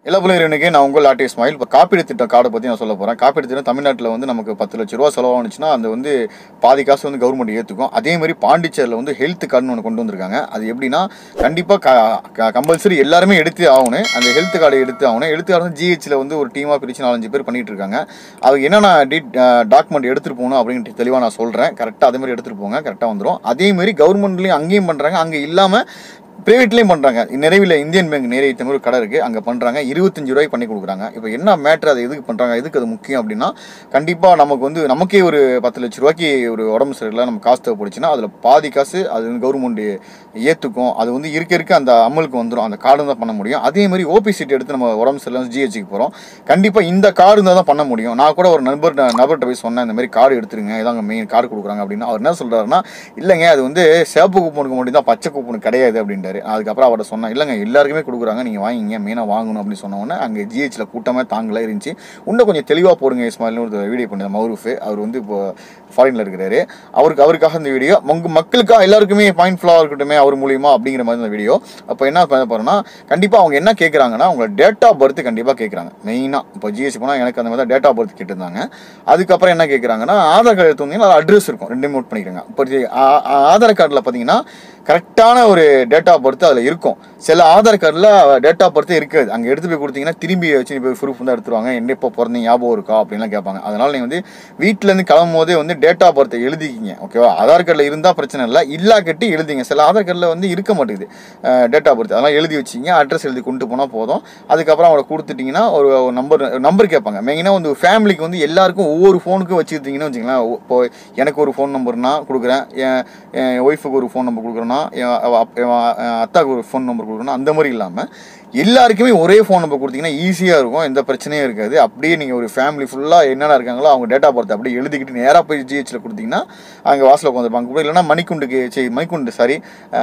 எல்லா பிள்ளைகளுக்கு நான் உங்கள் லாட்டி ஸ்மைல் இப்போ காப்பீடு திட்டம் கார்டை பற்றி நான் சொல்ல போகிறேன் காப்பீடு திட்டம் தமிழ்நாட்டில் வந்து நமக்கு பத்து லட்ச ரூபா செலவானுச்சுன்னா அது வந்து பாதி காசு வந்து கவர்மெண்ட் ஏற்றுக்கும் அதே மாதிரி பாண்டிச்சேரியில் வந்து ஹெல்த் கார்டுன்னு ஒன்று கொண்டு வந்திருக்காங்க அது எப்படின்னா கண்டிப்பாக கம்பல்சரி எல்லாருமே எடுத்து ஆகணும் அந்த ஹெல்த் கார்டு எடுத்து ஆகணும் ஹெல்த் கார்டு வந்து ஜிஹெச்சில் வந்து ஒரு டீமாக பிரித்து நாலஞ்சு பேர் பண்ணிட்டு இருக்காங்க அது என்னென்ன டி டாக்குமெண்ட் எடுத்துகிட்டு போகணும் அப்படின்ட்டு தெளிவாக நான் சொல்கிறேன் கரெக்டாக அதே மாதிரி எடுத்துகிட்டு போங்க கரெக்டாக வந்துடும் அதே மாதிரி கவர்மெண்ட்லேயும் அங்கேயும் பண்ணுறாங்க அங்கே இல்லாமல் ப்ரைவேட்லேயும் பண்ணுறாங்க நிறைவில் இந்தியன் பேங்க் நேரே தமிழ் ஒரு கடை இருக்குது அங்கே பண்ணுறாங்க இருபத்தஞ்சு ரூபாய்க்கு பண்ணி கொடுக்குறாங்க இப்போ என்ன மேட்ரு அது எதுக்கு பண்ணுறாங்க எதுக்கு அது முக்கியம் அப்படின்னா கண்டிப்பாக நமக்கு வந்து நமக்கே ஒரு பத்து லட்ச ரூபாய்க்கு ஒரு உடம்பு சரியில்லை நம்ம காசு தேவைப்படுச்சுன்னா அதில் பாதி காசு அது வந்து கவர்மெண்ட் ஏற்றுக்கும் அது வந்து இருக்க இருக்க அந்த அமலுக்கு வந்துடும் அந்த கார்டு தான் பண்ண முடியும் அதே மாதிரி ஓபி சீட் எடுத்து நம்ம உடம்பு சரியில்லை ஜிஹெச்சுக்கு போகிறோம் கண்டிப்பாக இந்த கார்டு இருந்தால் தான் பண்ண முடியும் நான் கூட ஒரு நண்பர் நபர்கிட்ட போய் சொன்னேன் இந்த மாதிரி கார்டு எடுத்துருங்க இதாங்க மெயின் கார்டு கொடுக்குறாங்க அப்படின்னா அவர் என்ன சொல்கிறாருன்னா இல்லைங்க அது வந்து சேப்பு கூப்பனுக்கு மட்டும் தான் பச்சை கூப்பனு கிடையாது அப்படின்றாரு அதுக்கப்புறம் அவர்கிட்ட சொன்னேன் இல்லைங்க எல்லாருக்குமே கொடுக்குறாங்க நீங்கள் வாங்கிங்க மெயினாக வாங்கணும் அப்படின்னு சொன்ன உடனே அங்கே ஜிஹெச்சில் கூட்டமே தாங்கலாம் இருந்துச்சு இன்னும் கொஞ்சம் தெளிவாக போடுங்க இஸ்மாயில்னு ஒரு வீடியோ பண்ணி மௌரூஃப் அவர் வந்து இப்போ ஃபாரினில் இருக்கிறாரு அவருக்கு அவருக்காக இந்த வீடியோ உங்க மக்களுக்காக எல்லாருக்குமே பாயிண்ட் ஃபுல்லாக இருக்கட்டுமே அவர் மூலியமா அப்படிங்கிற மாதிரி இந்த வீடியோ அப்போ என்ன பண்ண போகிறோம்னா கண்டிப்பாக அவங்க என்ன கேட்குறாங்கன்னா உங்களை டேட் ஆஃப் பர்த் கண்டிப்பாக கேட்குறாங்க மெயினாக இப்போ ஜிஎஸ்சி போனால் எனக்கு அந்த மாதிரி தான் டேட் ஆஃப் பர்த் கேட்டிருந்தாங்க அதுக்கப்புறம் என்ன கேட்குறாங்கன்னா ஆதார் கார்டு எடுத்து வந்தீங்கன்னா அட்ரஸ் இருக்கும் ரெண்டுமே நோட் பண்ணிக்கிறாங்க இப்போ இது ஆ- ஆ- ஆதார் கார்டில் பார்த்தீங்கன்னா கரெக்டான ஒரு டேட் ஆஃப் பர்த் அதில் இருக்கும் சில ஆதார் கார்டில் டேட் ஆஃப் பர்த்தே இருக்காது அங்கே எடுத்து போய் கொடுத்தீங்கன்னா திரும்பி வச்சு போய் ப்ரூஃப் தான் எடுத்துருவாங்க என்ன இப்போ பிறந்தீங்க ஞாபகம் இருக்கா அப்படின்லாம் கேட்பாங்க அதனால் நீங்கள் வந்து வீட்டிலேருந்து கிளம்பும் போதே வந்து டேட் ஆஃப் பர்த்தை எழுதிக்கிங்க ஓகேவா ஆதார் கார்டில் இருந்தால் பிரச்சனை இல்லை இல்லா கட்டி எழுதிங்க சில ஆதார் கார்டில் வந்து இருக்க மாட்டேங்குது டேட் ஆஃப் பர்த் அதெல்லாம் எழுதி வச்சிங்க அட்ரஸ் எழுதி கொண்டு போனால் போதும் அதுக்கப்புறம் அவரை கொடுத்துட்டிங்கன்னா ஒரு நம்பர் நம்பர் கேட்பாங்க மெயினாக வந்து ஃபேமிலிக்கு வந்து எல்லாருக்கும் ஒவ்வொரு ஃபோனுக்கும் வச்சுருந்தீங்கன்னு வச்சுங்களேன் ஒ- இப்போ எனக்கு ஒரு ஃபோன் நம்பர்னா கொடுக்குறேன் என் என் ஒய்ஃபுக்கு ஒரு ஃபோன் நம்பர் கொடுக்குறேன்னா என் அவ- அப்- என் என் அத்தாவுக்கு ஒரு ஃபோன் நம்பர் கொடுக்குறேன்னா அந்த மாதிரி இல்லாமல் எல்லாருக்குமே ஒரே ஃபோன் நம்பர் கொடுத்தீங்கன்னா ஈஸியாக இருக்கும் எந்த பிரச்சனையும் இருக்காது அப்படியே நீங்கள் ஒரு ஃபேமிலி ஃபுல்லாக என்னென்ன இருக்காங்களோ அவங்க டேட்டா பர்த் அப்படியே எழுதிக்கிட்டு நேராக போய் ஜிஹெச்சில் கொடுத்தீங்கன்னா அங்கே வாசலில் உட்காந்துருப்பாங்க கூட இல்லைன்னா மணிக்குண்டுக்கு சரி மணிக்குண்டு சாரி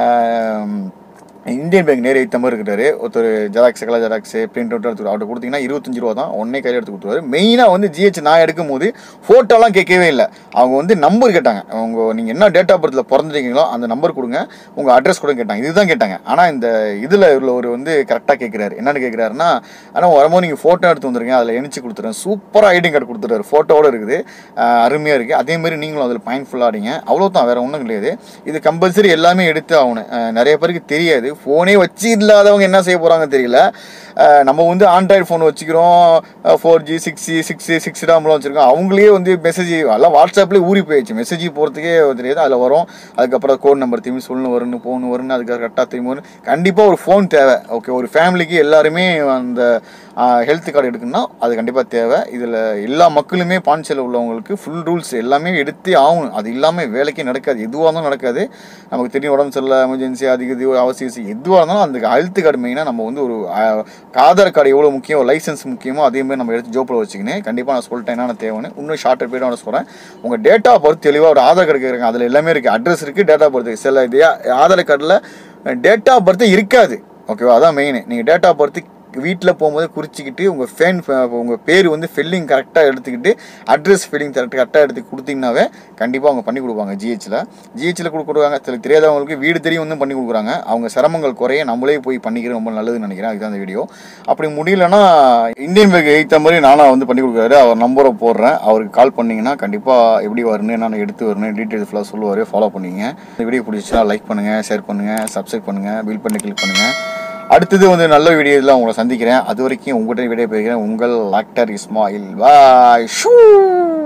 இந்தியன் பேங்க் நேரே தம்பர் இருக்கிறாரு ஒருத்தர் xerox colour xerox print out எடுத்து அவர்கிட்ட கொடுத்தீங்கன்னா இருபத்தஞ்சு ரூபா தான் ஒன்னே கையில் எடுத்து கொடுத்துருவாரு மெயினாக வந்து ஜிஹெச் நான் எடுக்கும் போது ஃபோட்டோலாம் கேட்கவே இல்லை அவங்க வந்து நம்பர் கேட்டாங்க அவங்க நீங்கள் என்ன டேட் ஆஃப் பர்த்தில் பிறந்திருக்கீங்களோ அந்த நம்பர் கொடுங்க உங்கள் அட்ரஸ் கூட கேட்டாங்க இதுதான் கேட்டாங்க ஆனால் இந்த இதில் உள்ள ஒரு வந்து கரெக்டாக கேட்குறாரு என்னன்னு கேட்குறாருன்னா ஆனால் வரும்போது நீங்கள் ஃபோட்டோ எடுத்து வந்துருங்க அதில் இணைச்சு கொடுத்துறேன் சூப்பராக ஐடி கார்டு கொடுத்துறாரு ஃபோட்டோவோட இருக்குது அருமையாக இருக்குது அதே மாதிரி நீங்களும் அதில் பாயிண்ட் ஃபுல்லாக ஆடிங்க அவ்வளோதான் வேறு ஒன்றும் கிடையாது இது கம்பல்சரி எல்லாமே எடுத்து ஆகணும் அஹ் நிறைய பேருக்கு தெரியாது ஃபோனே வச்சு இல்லாதவங்க என்ன செய்ய போகிறாங்க தெரியல அஹ் நம்ம வந்து ஆண்ட்ராய்டு ஃபோன் வச்சுக்கிறோம் four G six G six G six டாம்லாம் வச்சுருக்கோம் அவங்களே வந்து மெசேஜ் எல்லாம் வாட்ஸ்அப்லேயே ஊறி போயிடுச்சு மெசேஜ் போகிறதுக்கே தெரியாது அதில் வரும் அதுக்கப்புறம் கோட் நம்பர் திரும்பி சொல்லணும் வரணும் போகணும் வரணும் அதுக்கு கரெக்டாக திரும்பி வரணும் கண்டிப்பாக ஒரு ஃபோன் தேவை ஓகே ஒரு ஃபேமிலிக்கு எல்லாருமே அந்த ஹெல்த் கார்டு எடுக்கணும்னா அது கண்டிப்பாக தேவை இதில் எல்லா மக்களுமே பாண்டிச்சேரியில் உள்ளவங்களுக்கு ஃபுல் ரூல்ஸ் எல்லாமே எடுத்தே ஆகணும் அது இல்லாமல் வேலைக்கே நடக்காது எதுவாக இருந்தாலும் நடக்காது நமக்கு தெரியும் உடம்பு சரியில்லை எமர்ஜென்சி அதிக இது அவசியம் எதுவாக இருந்தாலும் அந்த ஹெல்த் கார்டு மெயினாக நம்ம வந்து ஒரு அஹ், ஆதார் கார்டு எவ்வளோ முக்கியம் லைசன்ஸ் முக்கியமோ அதே மாதிரி நம்ம எடுத்து ஜோப்பில் வச்சுக்கினேன் கண்டிப்பாக நான் சொல்லிட்டேன் என்னென்ன தேவைன்னு இன்னும் ஷார்ட் பீரியட் நான் சொல்கிறேன் உங்கள் டேட்டா பர்த் தெளிவாக ஒரு ஆதார் கார்டு கேட்குறாங்க அதில் எல்லாமே இருக்குது அட்ரஸ் இருக்குது டேட்டா பர்த் சில இது ஆதார் கார்டில் டேட்டா பர்த் இருக்காது ஓகேவா அதான் மெயின் நீங்கள் டேட்டா பர்த் வீட்டில் போகும்போது குறிச்சிக்கிட்டு உங்கள் ஃபேன் உங்கள் பேர் வந்து ஃபில்லிங் கரெக்டாக எடுத்துக்கிட்டு அட்ரஸ் ஃபில்லிங் கரெக்ட் கரெக்டாக எடுத்து கொடுத்தீங்கன்னாவே கண்டிப்பாக அவங்க பண்ணி கொடுப்பாங்க ஜிஹெச்சில் ஜிஹெச்சில் கொடுக்குறாங்க சில தெரியாதவங்களுக்கு வீடு தெரியும் வந்து பண்ணி கொடுக்குறாங்க அவங்க சிரமங்கள் குறைய நம்மளே போய் பண்ணிக்கிறது ரொம்ப நல்லதுன்னு நினைக்கிறேன் அதுதான் அந்த வீடியோ அப்படி முடியலன்னா இந்தியன் பேங்க் எய்த்த மாதிரி நானாக வந்து பண்ணி கொடுக்குறாரு அவர் நம்பரை போடுறேன் அவருக்கு கால் பண்ணீங்கன்னா கண்டிப்பாக எப்படி வரணும் நான் எடுத்து வரணும் டீட்டெயில்ஸ் ஃபுல்லாக சொல்லுவார் ஃபாலோ பண்ணிங்க இந்த வீடியோ பிடிச்சிச்சுன்னா லைக் பண்ணுங்கள் ஷேர் பண்ணுங்கள் சப்ஸ்கிரைப் பண்ணுங்கள் பில் பண்ணி கிளிக் பண்ணுங்கள் அடுத்தது வந்து நல்ல வீடியோவில் உங்களை சந்திக்கிறேன் அது வரைக்கும் உங்கள்கிட்ட வீடியோ போயிருக்கிறேன் உங்கள் ஆக்டர் இஸ்மாயில் பாய் ஷூ